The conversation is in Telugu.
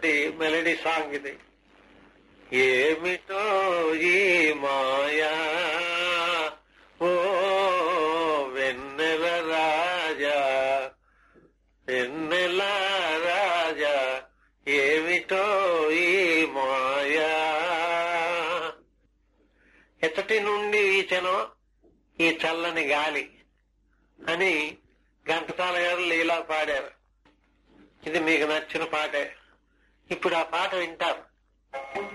ఉన్నటువంటి మెలడీ సాంగ్ ఇది ఏమిటో ఈ మాయా ఓ వెన్నెల రాజా వెన్నెల రాజా ఏమిటో ఈ మాయా ఎచ్చటి నుండి వీచెనో ఈ చల్లని గాలి అని ఘంటసాల గారు లీలా పాడారు ఇది మీకు నచ్చిన పాటే ఇప్పుడు ఆ పాట వింటారు